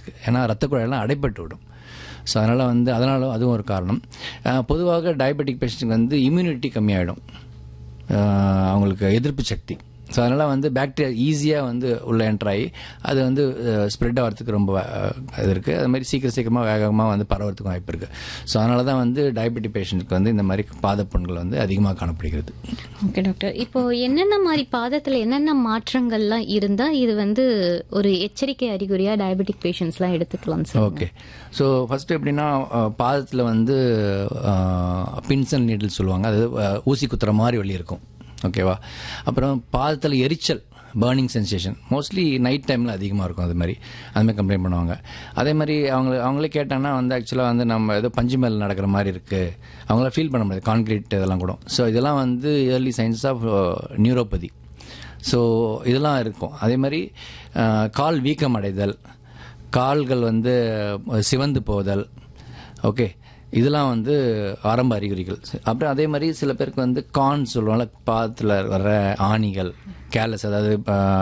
இருக்குது ஏன்னா ரத்த குழாயெல்லாம் அடைப்பட்டு விடும் ஸோ அதனால் வந்து அதனால அதுவும் ஒரு காரணம் அஹ், பொதுவாக டயபெட்டிக் பேஷண்ட்டுக்கு வந்து இம்யூனிட்டி கம்மியாயிடும் அஹ், அவங்களுக்கு எதிர்ப்பு சக்தி ஸோ அதனால் வந்து பாக்டீரியா ஈஸியாக வந்து உள்ள என்டர் ஆகி அது வந்து ஸ்ப்ரெட் ஆகிறதுக்கு ரொம்ப அஹ், இது இருக்குது அது மாதிரி சீக்கிரம் சீக்கிரமாக வேகமாக வந்து பரவறதுக்கும் வாய்ப்பு இருக்குது ஸோ அதனால தான் வந்து டயபெட்டிக் பேஷண்ட்டுக்கு வந்து இந்த மாதிரி பாதப்புண்கள் வந்து அதிகமாக காணப்படுகிறது ஓகே டாக்டர் இப்போ என்னென்ன மாதிரி பாதத்துல என்னென்ன மாற்றங்கள்லாம் இருந்தா இது வந்து ஒரு எச்சரிக்கை அறிகுறியா டயபெட்டிக் பேஷண்ட்ஸ்லாம் எடுத்துக்கலாம் சார் ஓகே ஸோ ஃபஸ்ட்டு எப்படின்னா பாதத்தில் வந்து பின்சன் நீடில் சொல்லுவாங்க அது அஹ், ஊசி குத்துற மாதிரி வலி இருக்கும் ஓகேவா அப்புறம் பாதத்தில் எரிச்சல் பேர்னிங் சென்சேஷன் மோஸ்ட்லி நைட் டைமில் அதிகமாக இருக்கும் அது மாதிரி அது மாதிரி கம்ப்ளைண்ட் பண்ணுவாங்க அதே மாதிரி அவங்க அவங்களே கேட்டாங்கன்னா வந்து ஆக்சுவலாக வந்து நம்ம ஏதோ பஞ்சு மேல் நடக்கிற மாதிரி இருக்குது அவங்கள ஃபீல் பண்ண முடியாது கான்கிரீட் இதெல்லாம் கூட ஸோ இதெல்லாம் வந்து early signs of neuropathy so இதெல்லாம் இருக்கும் அதே மாதிரி அஹ், கால் வீக்கம் அடைதல் கால்கள் வந்து அஹ், சிவந்து போதல் ஓகே இதெல்லாம் வந்து ஆரம்ப அறிகுறிகள் அப்புறம் அதே மாதிரி சில பேருக்கு வந்து கான் சொல்லுவாங்கல்ல பாதத்தில் வர்ற ஆணிகள் கேர்லெஸ் அதாவது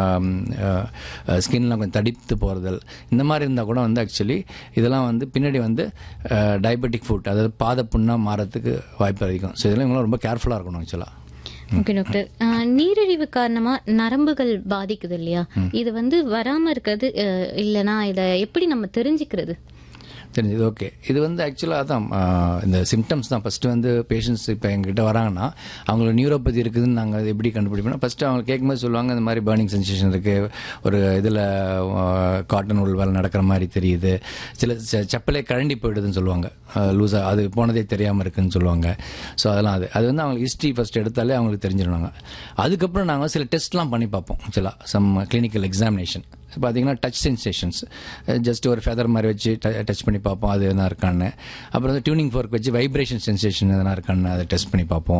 ஸ்கின்லாம் கொஞ்சம் தடித்து போகிறதல் இந்த மாதிரி இருந்தால் கூட வந்து ஆக்சுவலி இதெல்லாம் வந்து பின்னாடி வந்து டயபெட்டிக் ஃபுட் அதாவது பாத புண்ணாக மாறத்துக்கு வாய்ப்பு அதிகம் ஸோ இதெல்லாம் இவங்களாம் ரொம்ப கேர்ஃபுல்லாக இருக்கணும் ஆக்சுவலாக ஓகே டாக்டர் ஆஹ், நீரிழிவு காரணமா நரம்புகள் பாதிக்குது இல்லையா இது வந்து வராம இருக்கிறது அஹ், இல்லனா இத எப்படி நம்ம தெரிஞ்சுக்கிறது தெரிஞ்சது ஓகே இது வந்து ஆக்சுவலாக அதான் ஆஹ், இந்த சிம்டம்ஸ் தான் ஃபஸ்ட்டு வந்து பேஷண்ட்ஸ் இப்போ எங்ககிட்ட வராங்கன்னா அவங்களுக்கு நியூரோபதி இருக்குதுன்னு நாங்கள் அது எப்படி கண்டுபிடிப்போம்னா ஃபஸ்ட்டு அவங்க கேட்கும்போது சொல்லுவாங்க இந்த மாதிரி பேர்னிங் சென்சேஷன் இருக்குது ஒரு இதில் காட்டன் உள் வேலை நடக்கிற மாதிரி தெரியுது சில செ- செப்பலே கழண்டி போயிடுதுன்னு சொல்லுவாங்க லூஸாக அது போனதே தெரியாமல் இருக்குன்னு சொல்லுவாங்க ஸோ அதெல்லாம் அது அது வந்து அவங்களுக்கு ஹிஸ்ட்ரி ஃபஸ்ட் எடுத்தாலே அவங்களுக்கு தெரிஞ்சிடுவாங்க அதுக்கப்புறம் நாங்கள் சில டெஸ்ட்லாம் பண்ணி பார்ப்போம் ஆக்சுவலாக சம் கிளினிக்கல் எக்ஸாமினேஷன் பார்த்தீங்கன்னா டச் சென்சேஷன்ஸ் ஜஸ்ட் ஒரு ஃபெதர் மாதிரி வச்சு டச் பண்ணி பார்ப்போம் அது எதனா இருக்கான்னு அப்புறம் வந்து டியூனிங் ஃபோர்க் வச்சு வைப்ரேஷன் சென்சேஷன் எதனா இருக்கான்னு அதை டெஸ்ட் பண்ணி பார்ப்போம்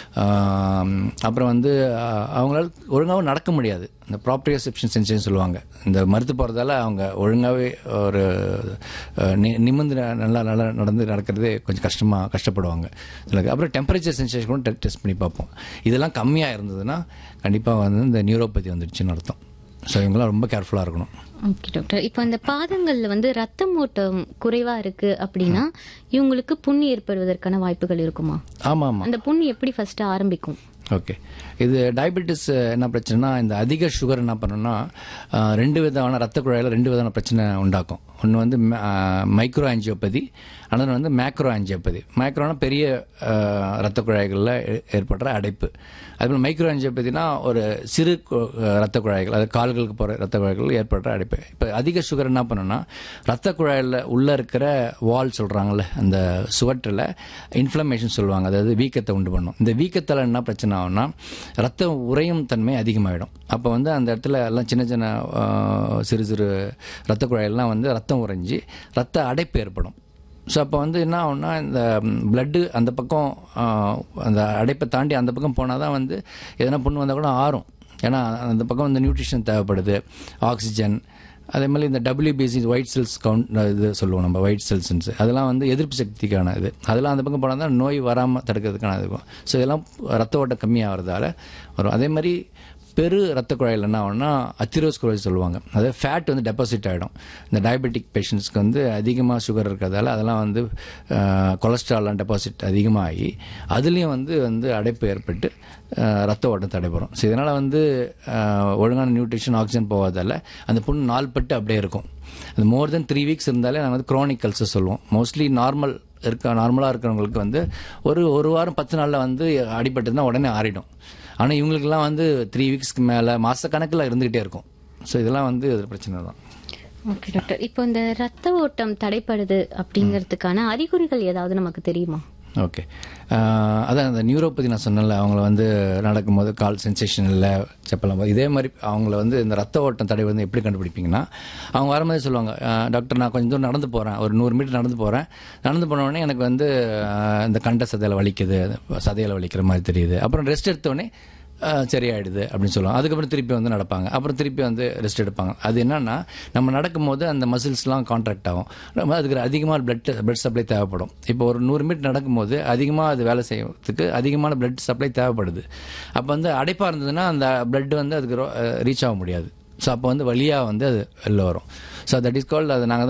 ஆம், அப்புறம் வந்து அஹ், அவங்களால ஒழுங்காகவும் நடக்க முடியாது இந்த ப்ராப்ரியோசெப்ஷன் சென்சேஷன் சொல்லுவாங்க இந்த மறுத்து போகிறதால அவங்க ஒழுங்காகவே ஒரு அஹ், நி- நிமிர்ந்து ந- நல்லா நல்லா நடந்து நடக்கிறதே கொஞ்சம் கஷ்டமாக கஷ்டப்படுவாங்க சிலருக்கு அப்புறம் டெம்பரேச்சர் சென்சேஷன் கூட டெஸ்ட் பண்ணி பார்ப்போம் இதெல்லாம் கம்மியாக இருந்ததுன்னா கண்டிப்பாக வந்து இந்த நியூரோபதி வந்துடுச்சுன்னு அர்த்தம் ஸோ இவங்களாம் ரொம்ப கேர்ஃபுல்லாக இருக்கணும் ஓகே டாக்டர் இப்போ அந்த பாதங்கள்ல வந்து ரத்தம் ஓட்டம் குறைவா இருக்கு அப்படின்னா இவங்களுக்கு புண் ஏற்படுவதற்கான வாய்ப்புகள் இருக்குமா ஆமாம் ஆமாம் அந்த புண் எப்படி ஃபர்ஸ்ட் ஆரம்பிக்கும் ஓகே இது டயபெட்டிஸ் என்ன பிரச்சனைனா இந்த அதிக சுகர் என்ன பண்ணுன்னா ஆஹ், ரெண்டு விதமான ரத்த குழாயில் ரெண்டு விதமான பிரச்சனை உண்டாக்கும் ஒன்று வந்து மைக்ரோ ஆஞ்சியோபதி அனது வந்து மேக்ரோ ஆஞ்சியோபதி மேக்ரோனா பெரிய ஆஹ், ரத்த குழாய்களில் ஏ- ஏற்படுற அடைப்பு அதுபோல் மைக்ரோ ஆஞ்சியோபதினா ஒரு சிறு கு- ரத்த குழாய்கள் அது கால்களுக்கு போகிற ரத்த குழாய்கள் ஏற்படுற அடைப்பு இப்போ அதிக சுகர் என்ன பண்ணுன்னா ரத்த குழாயில் உள்ளே இருக்கிற வால் சொல்கிறாங்கல்ல அந்த சுவற்றில் இன்ஃப்ளமேஷன் சொல்லுவாங்க அதாவது வீக்கத்தை உண்டு பண்ணும் இந்த வீக்கத்தில் என்ன பிரச்சனை ஆகும்னா ரத்தம் உறையும் தன்மை அதிகமாகிடும் அப்போ வந்து அந்த இடத்துல எல்லாம் சின்ன சின்ன ஆஹ், சிறு சிறு ரத்த குழாயெல்லாம் வந்து ரத்தம் உறைஞ்சி ரத்த அடைப்பு ஏற்படும் ஸோ அப்போ வந்து என்ன ஆகும்னா இந்த பிளட்டு அந்த பக்கம் ஆஹ், அந்த அடைப்பை தாண்டி அந்த பக்கம் போனால் தான் வந்து எதனா புண்ணு வந்தால் கூட ஆறும் ஏன்னா அந்த பக்கம் வந்து நியூட்ரிஷன் தேவைப்படுது ஆக்சிஜன் அதே மாதிரி இந்த டபிள்யூபிசி ஒயிட் செல்ஸ் கவுண்ட் இது சொல்லுவோம் நம்ம ஒயிட் செல்ஸ் அதெல்லாம் வந்து எதிர்ப்பு சக்திக்கான இது அதெல்லாம் அந்த பக்கம் போனால் தான் நோய் வராமல் தடுக்கிறதுக்கான இது இருக்கும் ஸோ இதெல்லாம் ரத்த ஓட்டம் கம்மியாகிறதால வரும் அதே மாதிரி பெரு ரத்த குழாயில் என்ன ஆகும்னா அத்திரோஸ்குரோஸ் சொல்லுவாங்க அதாவது ஃபேட் வந்து டெபாசிட் ஆகிடும் இந்த டயபெட்டிக் பேஷண்ட்ஸ்க்கு வந்து அதிகமாக சுகர் இருக்கிறதால அதெல்லாம் வந்து கொலஸ்ட்ரால்லாம் டெபாசிட் அதிகமாகி அதுலேயும் வந்து வந்து அடைப்பு ஏற்பட்டு அஹ், ரத்த ஓட்டம் தடைபடும் ஸோ இதனால் வந்து அஹ், ஒழுங்கான நியூட்ரிஷன் ஆக்சிஜன் போகாதால அந்த புண்ணு நாள்பட்டு அப்படியே இருக்கும் அது மோர் தென் த்ரீ வீக்ஸ் இருந்தாலே நாங்கள் வந்து க்ரானிக் கல்சர் சொல்லுவோம் மோஸ்ட்லி நார்மல் இருக்க நார்மலாக இருக்கிறவங்களுக்கு வந்து ஒரு ஒரு வாரம் பத்து நாளில் வந்து அடிபட்டதுன்னா உடனே ஆறிடும் ஆனால் இவங்களுக்கெல்லாம் வந்து த்ரீ வீக்ஸ்க்கு மேலே மாதக்கணக்கில் இருந்துக்கிட்டே இருக்கும் ஸோ இதெல்லாம் வந்து ஒரு பிரச்சனை தான் ஓகே டாக்டர் இப்போ இந்த ரத்த ஓட்டம் தடைப்படுது அப்படிங்கிறதுக்கான அறிகுறிகள் ஏதாவது நமக்கு தெரியுமா ஓகே ஆஹ் அதான் அந்த நியூரோபதி நான் சொன்னேன்ல அவங்கள வந்து நடக்கும்போது கால் சென்சேஷன் இல்லை செப்பலாம் போது இதே மாதிரி அவங்கள வந்து இந்த ரத்த ஓட்டம் தடை வந்து எப்படி கண்டுபிடிப்பீங்கன்னா அவங்க வரும்போது சொல்லுவாங்க "ஆஹ் டாக்டர் நான் கொஞ்சம் தூரம் நடந்து போகிறேன் ஒரு நூறு மீட்டர் நடந்து போகிறேன் நடந்து போன உடனே எனக்கு வந்து ஆஹ் இந்த கண்ட சதையில் வலிக்குது சதையில் வலிக்கிற மாதிரி தெரியுது அப்புறம் ரெஸ்ட் எடுத்தோடனே ஆஹ் சரியாயிடுது அப்படின்னு சொல்லுவாங்க அதுக்கப்புறம் திருப்பி வந்து நடப்பாங்க அப்புறம் திருப்பி வந்து ரெஸ்ட் எடுப்பாங்க அது என்னன்னா நம்ம நடக்கும்போது அந்த மசில்ஸ்லாம் கான்ட்ராக்ட் ஆகும் நம்ம அதுக்கு அதிகமாக பிளட் பிளட் சப்ளை தேவைப்படும் இப்போ ஒரு நூறு மீட்டர் நடக்கும்போது அதிகமாக அது வேலை செய்யறதுக்கு அதிகமான பிளட் சப்ளை தேவைப்படுது அப்போ வந்து அடைப்பாக இருந்ததுன்னா அந்த பிளட் வந்து அதுக்கு ரீச் ஆக முடியாது ஸோ அப்போ வந்து வழியாக வந்து அது வெளில வரும் ஸோ தட் இஸ் கால்ட் அது நாங்கள்